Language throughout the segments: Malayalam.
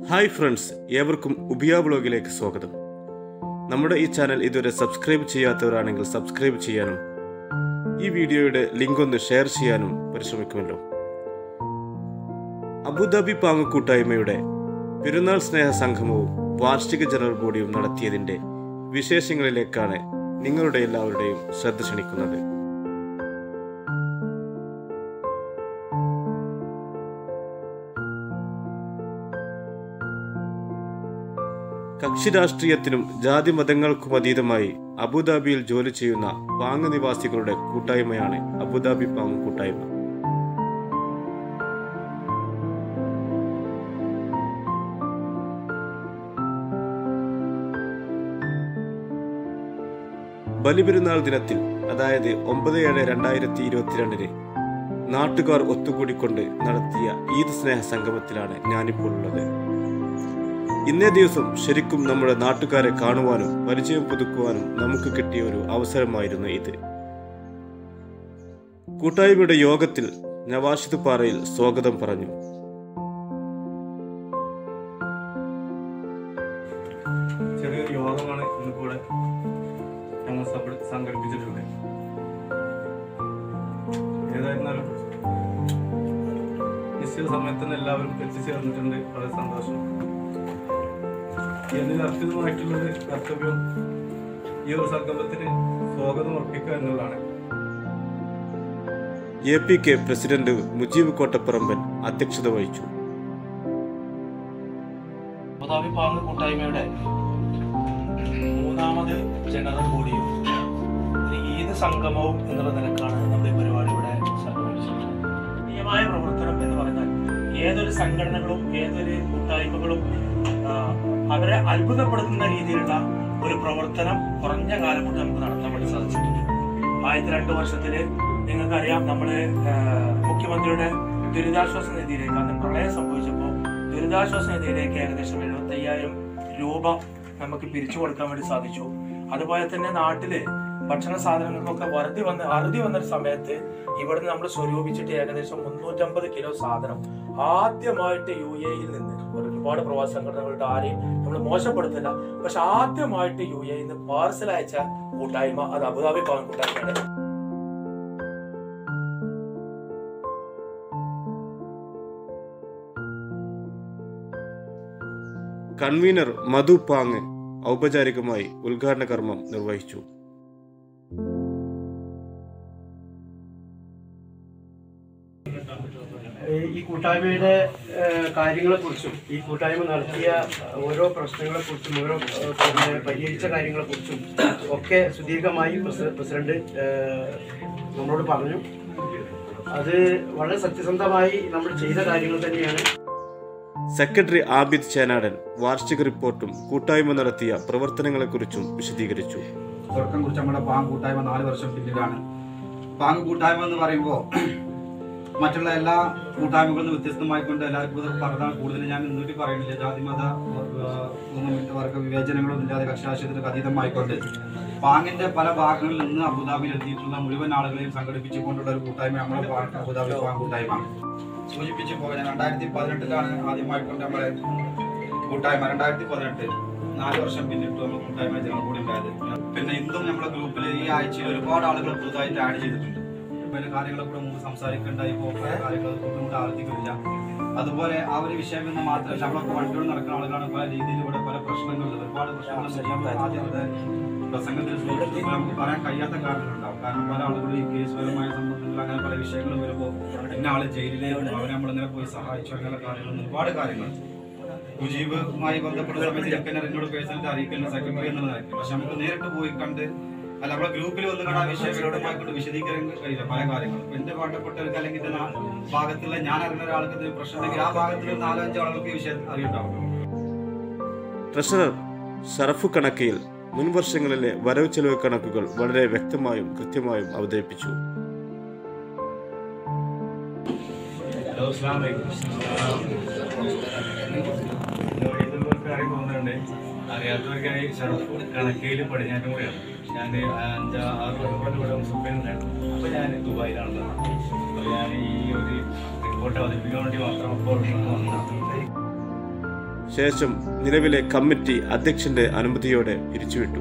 ഹായ് ഫ്രണ്ട്സ് ഏവർക്കും ഉബിയ ബ്ലോഗിലേക്ക് സ്വാഗതം നമ്മുടെ ഈ ചാനൽ ഇതുവരെ സബ്സ്ക്രൈബ് ചെയ്യാത്തവരാണെങ്കിൽ സബ്സ്ക്രൈബ് ചെയ്യാനും ഈ വീഡിയോയുടെ ലിങ്ക് ഒന്ന് ഷെയർ ചെയ്യാനും പരിശ്രമിക്കുമല്ലോ അബുദാബി പാങ്ങ് കൂട്ടായ്മയുടെ പെരുന്നാൾ സ്നേഹ സംഗമവും വാർഷിക ജനറൽ ബോഡിയും നടത്തിയതിന്റെ വിശേഷങ്ങളിലേക്കാണ് നിങ്ങളുടെ എല്ലാവരുടെയും ശ്രദ്ധ ക്ഷണിക്കുന്നത് കക്ഷി രാഷ്ട്രീയത്തിനും ജാതി മതങ്ങൾക്കും അതീതമായി അബുദാബിയിൽ ജോലി ചെയ്യുന്ന പാങ് നിവാസികളുടെ കൂട്ടായ്മയാണ് അബുദാബി പാങ് കൂട്ടായ്മ ബലിപെരുന്നാൾ ദിനത്തിൽ അതായത് ഒമ്പത് ഏഴ് രണ്ടായിരത്തി ഇരുപത്തിരണ്ടിന് നാട്ടുകാർ ഒത്തുകൂടിക്കൊണ്ട് നടത്തിയ ഈദ് സ്നേഹ സംഗമത്തിലാണ് ഞാനിപ്പോൾ ഉള്ളത് ഇന്നേ ദിവസം ശരിക്കും നമ്മുടെ നാട്ടുകാരെ കാണുവാനും പരിചയം പുതുക്കുവാനും നമുക്ക് കിട്ടിയ ഒരു അവസരമായിരുന്നു ഇത് കൂട്ടായ്മയുടെ യോഗത്തിൽ നവാഷിദ് പാറയിൽ സ്വാഗതം പറഞ്ഞു ചെറിയൊരു യോഗമാണ് ഇന്ന് കൂടെ ഞങ്ങൾ സബ് സംഘടിപ്പിച്ചിട്ടുള്ളത് ഏതായിരുന്നാലും നിശ്ചിത സമയത്ത് തന്നെ എല്ലാവരും എത്തിച്ചേർന്നിട്ടുണ്ട് വളരെ സന്തോഷം എന്നിൽ അർപ്പിതമായിട്ടുള്ളത് കർത്തവ്യം ഈ ഒരു സംഗമത്തിന് സ്വാഗതം അർപ്പിക്കുക എന്നുള്ളതാണ് A P K president Mujeeb Kottaparamban അധ്യക്ഷത വഹിച്ചു അബുദാബി പാങ് കൂട്ടായ്മയുടെ മൂന്നാമത് ജനറൽ ബോഡിയും ഒരു ഈദ് സംഗമവും എന്നുള്ള നിലക്കാണ് നമ്മുടെ ഈ പരിപാടി ഇവിടെ സംഘടിപ്പിച്ചിട്ടുള്ളത് നിയമായ പ്രവർത്തനം എന്ന് പറഞ്ഞാൽ ഏതൊരു സംഘടനകളും ഏതൊരു കൂട്ടായ്മകളും ആ, അവരെ അത്ഭുതപ്പെടുത്തുന്ന രീതിയിലുള്ള ഒരു പ്രവർത്തനം കുറഞ്ഞ കാലം കൊണ്ട് നമുക്ക് നടത്താൻ വേണ്ടി സാധിച്ചിട്ടുണ്ട് ആദ്യത്തെ രണ്ട് വർഷത്തില് നിങ്ങൾക്കറിയാം നമ്മള് ആ, മുഖ്യമന്ത്രിയുടെ ദുരിതാശ്വാസ നിധിയിലേക്ക് അന്ന് പ്രളയം സംഭവിച്ചപ്പോൾ ദുരിതാശ്വാസ നിധിയിലേക്ക് ഏകദേശം എഴുപത്തി അയ്യായിരം രൂപ നമുക്ക് പിരിച്ചു കൊടുക്കാൻ വേണ്ടി സാധിച്ചു അതുപോലെ തന്നെ നാട്ടില് ഭക്ഷണ സാധനങ്ങൾക്കൊക്കെ വറുതി വന്ന അറുതി വന്ന ഒരു സമയത്ത് ഇവിടുന്ന് നമ്മൾ സ്വരൂപിച്ചിട്ട് ഏകദേശം മുന്നൂറ്റമ്പത് കിലോ സാധനം ആദ്യമായിട്ട് യു എയിൽ നിന്ന് ഒരുപാട് പ്രവാസ സംഘടനകളുടെ ആരെയും നമ്മൾ മോശപ്പെടുത്തില്ല പക്ഷെ ആദ്യമായിട്ട് യു എയിൽ നിന്ന് പാർസൽ അയച്ച കൂട്ടായ്മ അത് അബുദാബി ഭവൻ കൂട്ടായ്മയാണ് കൺവീനർ മധു പാങ് ഔപചാരികമായി ഉദ്ഘാടന കർമ്മം നിർവഹിച്ചു ഈ- ഈ കൂട്ടായ്മയുടെ കാര്യങ്ങളെ കുറിച്ചും ഈ കൂട്ടായ്മ നടത്തിയ ഓരോ പ്രശ്നങ്ങളെ കുറിച്ചും ഓരോ ഏഹ്, പിന്നെ പരിഹരിച്ച കാര്യങ്ങളെ കുറിച്ചും ഒക്കെ സുദീർഘമായി പ്രസ- പ്രസിഡന്റ് ഏഹ്, നമ്മളോട് പറഞ്ഞു അത് വളരെ സത്യസന്ധമായി നമ്മൾ ചെയ്ത കാര്യങ്ങൾ തന്നെയാണ് സെക്രട്ടറി ആബിദ് ചേനാടൻ വാർഷിക റിപ്പോർട്ടും കൂട്ടായ്മ നടത്തിയ പ്രവർത്തനങ്ങളെക്കുറിച്ചും വിശദീകരിച്ചു തുടക്കം കുറിച്ച് നമ്മുടെ പാങ് കൂട്ടായ്മ നാല് വർഷം പിന്നിലാണ് പാങ് കൂട്ടായ്മ എന്ന് പറയുമ്പോൾ മറ്റുള്ള എല്ലാ കൂട്ടായ്മകളിൽ നിന്ന് വ്യത്യസ്തമായിക്കൊണ്ട് എല്ലാവർക്കും ഇത് പറഞ്ഞാൽ കൂടുതൽ ഞാൻ നിന്നിട്ട് പറയുന്നില്ല ജാതിമത ഏഹ്, ഒന്നും വർഗ വിവേചനങ്ങളൊന്നും ഇല്ലാതെ കക്ഷാശയത്തിന് അതീതമായിക്കൊണ്ട് പാങ്ങിന്റെ പല ഭാഗങ്ങളിൽ നിന്ന് അബുദാബിയിൽ എത്തിയിട്ടുള്ള മുഴുവൻ ആളുകളെയും സംഘടിപ്പിച്ചുകൊണ്ടുള്ള ഒരു കൂട്ടായ്മ നമ്മുടെ പാങ് അബുദാബി പാങ് കൂട്ടായ്മ സൂചിപ്പിച്ചു പോകാൻ രണ്ടായിരത്തി പതിനെട്ടിലാണ് ആദ്യമായിക്കൊണ്ട് നമ്മുടെ കൂട്ടായ്മ രണ്ടായിരത്തി പതിനെട്ട് നാല് വർഷം പിന്നിട്ട് നമ്മൾ കൂട്ടായ്മ ജനറൽ കൂടി ഉണ്ടായത് പിന്നെ ഇന്നും നമ്മുടെ ഗ്രൂപ്പിൽ ഈ ആഴ്ചയിൽ ഒരുപാട് ആളുകൾ പുതുതായിട്ട് ആഡ് ചെയ്തിട്ടുണ്ട് പല കാര്യങ്ങളെ കൂടെ മുമ്പ് സംസാരിക്കേണ്ടായി ഇപ്പോൾ പല കാര്യങ്ങൾ കൂടെ ആവർത്തിക്കുന്നില്ല അതുപോലെ ആ ഒരു വിഷയം എന്ന് മാത്രമല്ല നമ്മളൊക്കെ വണ്ടിയോട് നടക്കുന്ന ആളുകളാണ് പല രീതിയിൽ ഇവിടെ പല പ്രശ്നങ്ങളുണ്ട് ഒരുപാട് പ്രശ്നങ്ങൾ ആദ്യത്തെ പ്രസംഗത്തിൽ സൂചിപ്പിച്ചപ്പോൾ നമുക്ക് പറയാൻ കഴിയാത്ത കാരണങ്ങളുണ്ടാവും കാരണം പല ആളുകളും ഈ കേസുപരമായ സംബന്ധത്തിൽ അങ്ങനെ പല വിഷയങ്ങളും വരുമ്പോൾ ഇന്ന ആള് ജയിലിലേക്ക് അവരെ നമ്മളിങ്ങനെ പോയി സഹായിച്ചു അങ്ങനെ കാര്യങ്ങൾ ഒരുപാട് കാര്യങ്ങൾ മുജീബുമായി ബന്ധപ്പെട്ട സമയത്ത് എനിക്ക് തന്നെ എന്നോട് പേഴ്സണലി അറിയിക്കുന്ന സെക്രട്ടറി എന്നുള്ള നിലയ്ക്ക് പക്ഷെ നമുക്ക് നേരിട്ട് പോയി കണ്ട് അല്ല നമ്മുടെ ഗ്രൂപ്പിൽ വന്ന് കാണാൻ വിഷയം വ്യക്തമായി കൊണ്ട് വിശദീകരിക്കാൻ കഴിയില്ല പല കാര്യങ്ങളും ഇപ്പൊ എന്റെ വേണ്ടപ്പെട്ടവർക്ക് അല്ലെങ്കിൽ ഇതിന് ആ ഭാഗത്തുള്ള ഞാൻ അറിയുന്ന ഒരാൾക്ക് ഇത് പ്രശ്നമുണ്ടെങ്കിൽ ആ ഭാഗത്തിൽ നാലോ അഞ്ചോ ആളുകൾക്ക് ഈ വിഷയം അറിയുണ്ടാവും ട്രഷറർ ഷറഫ് കണക്കയിൽ മുൻ വർഷങ്ങളിലെ വരവ് ചെലവ് കണക്കുകൾ വളരെ വ്യക്തമായും കൃത്യമായും അവതരിപ്പിച്ചു ഹലോ അസ്സാം വലൈക്കും അറിയുന്നവർക്ക് അറിയാൻ തോന്നുന്നുണ്ട് അറിയാത്തവർക്കായി ഷറഫ് കണക്കയിൽ പടിഞ്ഞാറ്റും കൂടിയാണ് ഞാൻ അഞ്ച് ആറ് വർഷം കൊണ്ട് ഇവിടെ സുപ്പേന്നായിരുന്നു അപ്പോൾ ഞാൻ ദുബായിലാണുള്ളത് അപ്പോൾ ഞാൻ ഈ ഒരു റിപ്പോർട്ട് അവതരിപ്പിക്കാൻ വേണ്ടി മാത്രം ഇപ്പോൾ വന്നതാണ് ശേഷം നിലവിലെ കമ്മിറ്റി അധ്യക്ഷന്റെ അനുമതിയോടെ പിരിച്ചുവിട്ടു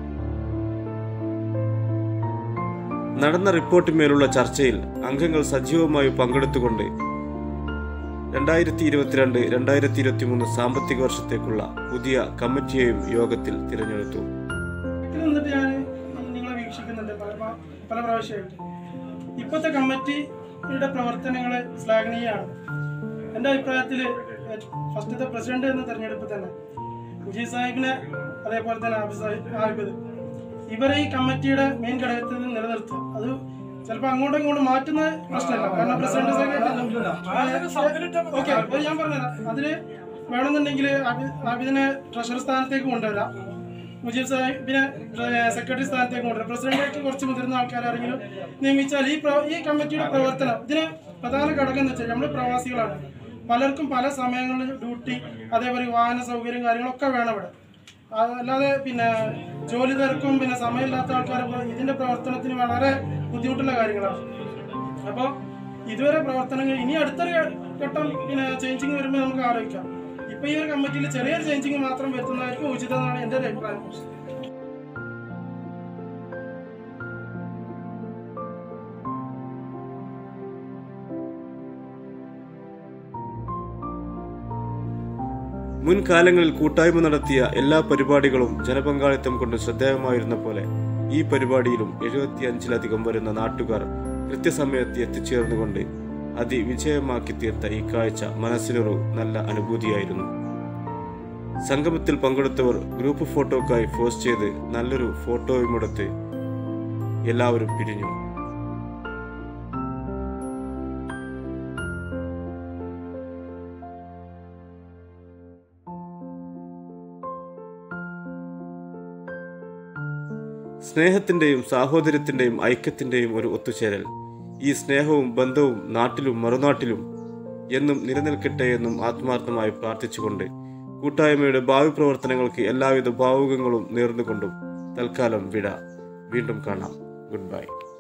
നടന്ന റിപ്പോർട്ടിന്മേലുള്ള ചർച്ചയിൽ അംഗങ്ങൾ സജീവമായി പങ്കെടുത്തുകൊണ്ട് രണ്ടായിരത്തി ഇരുപത്തിരണ്ട് രണ്ടായിരത്തി ഇരുപത്തി മൂന്ന് സാമ്പത്തിക വർഷത്തേക്കുള്ള പുതിയ കമ്മിറ്റിയെയും യോഗത്തിൽ തിരഞ്ഞെടുത്തു ഇതിൽ നിന്നിട്ട് ഞാൻ നിങ്ങളെ വീക്ഷിക്കുന്നുണ്ട് പല പ- പല പ്രാവശ്യമായിട്ട് ഇപ്പോഴത്തെ കമ്മിറ്റിയുടെ പ്രവർത്തനങ്ങൾ ശ്ലാഘനീയമാണ് എൻ്റെ അഭിപ്രായത്തിൽ ഫസ്റ്റത്തെ പ്രസിഡന്റ് എന്ന തെരഞ്ഞെടുപ്പ് തന്നെ മുജീബ് സാഹിബിനെ അതേപോലെ തന്നെ ആബിദ് സാഹിബ് ആബിദ് ഇവരെ ഈ കമ്മിറ്റിയുടെ മെയിൻ ഘടകത്തിൽ നിന്ന് നിലനിർത്തുക അത് ചിലപ്പോൾ അങ്ങോട്ടും ഇങ്ങോട്ടും മാറ്റുന്ന പ്രശ്നമല്ല കാരണം പ്രസിഡന്റ് ഓക്കെ അപ്പോൾ ഞാൻ പറഞ്ഞുതരാം അതില് വേണമെന്നുണ്ടെങ്കിൽ ആബി- ആബിദിനെ ട്രഷറർ സ്ഥാനത്തേക്ക് കൊണ്ടുവരാം മുജീബ് സാഹിബിനെ സെക്രട്ടറി സ്ഥാനത്തേക്ക് കൊണ്ടുവരാം പ്രസിഡന്റായിട്ട് കുറച്ച് മുതിർന്ന ആൾക്കാരെങ്കിലും നിയമിച്ചാൽ ഈ പ്ര- ഈ കമ്മിറ്റിയുടെ പ്രവർത്തനം ഇതിന് പ്രധാന ഘടകം എന്ന് വെച്ചാൽ നമ്മൾ പ്രവാസികളാണ് പലർക്കും പല സമയങ്ങളിൽ ഡ്യൂട്ടി അതേപോലെ വാഹന സൗകര്യം കാര്യങ്ങളൊക്കെ വേണം ഇവിടെ ആ, അല്ലാതെ പിന്നെ ജോലി തിരക്കും പിന്നെ സമയമില്ലാത്ത ആൾക്കാർ ഇതിന്റെ പ്രവർത്തനത്തിന് വളരെ ബുദ്ധിമുട്ടുള്ള കാര്യങ്ങളാണ് അപ്പോൾ ഇതുവരെ പ്രവർത്തനങ്ങൾ ഇനി അടുത്തൊരു ഘട്ടം പിന്നെ ചേഞ്ചിങ് വരുമ്പോൾ നമുക്ക് ആലോചിക്കാം ഇപ്പൊ ഈ ഒരു കമ്മിറ്റിയിൽ ചെറിയൊരു ചേഞ്ചിങ് മാത്രം വരുത്തുന്നതായിരിക്കും ഉചിതം എന്നാണ് എൻ്റെ ഒരു അഭിപ്രായം മുൻകാലങ്ങളിൽ കൂട്ടായ്മ നടത്തിയ എല്ലാ പരിപാടികളും ജനപങ്കാളിത്തം കൊണ്ട് ശ്രദ്ധേയമായിരുന്ന പോലെ ഈ പരിപാടിയിലും എഴുപത്തിയഞ്ചിലധികം വരുന്ന നാട്ടുകാർ കൃത്യസമയത്ത് എത്തിച്ചേർന്നുകൊണ്ട് അതിവിജയമാക്കി തീർത്ത ഈ കാഴ്ച മനസ്സിനൊരു നല്ല അനുഭൂതിയായിരുന്നു സംഗമത്തിൽ പങ്കെടുത്തവർ ഗ്രൂപ്പ് ഫോട്ടോക്കായി പോസ്റ്റ് ചെയ്ത് നല്ലൊരു ഫോട്ടോയുമെടുത്ത് എല്ലാവരും പിരിഞ്ഞു സ്നേഹത്തിന്റെയും സാഹോദര്യത്തിന്റെയും ഐക്യത്തിന്റെയും ഒരു ഒത്തുചേരൽ ഈ സ്നേഹവും ബന്ധവും നാട്ടിലും മറുനാട്ടിലും എന്നും നിലനിൽക്കട്ടെ എന്നും ആത്മാർത്ഥമായി പ്രാർത്ഥിച്ചുകൊണ്ട് കൂട്ടായ്മയുടെ ഭാവി പ്രവർത്തനങ്ങൾക്ക് എല്ലാവിധ ഭാവുകങ്ങളും നേർന്നുകൊണ്ടും തൽക്കാലം വിട വീണ്ടും കാണാം ഗുഡ് ബൈ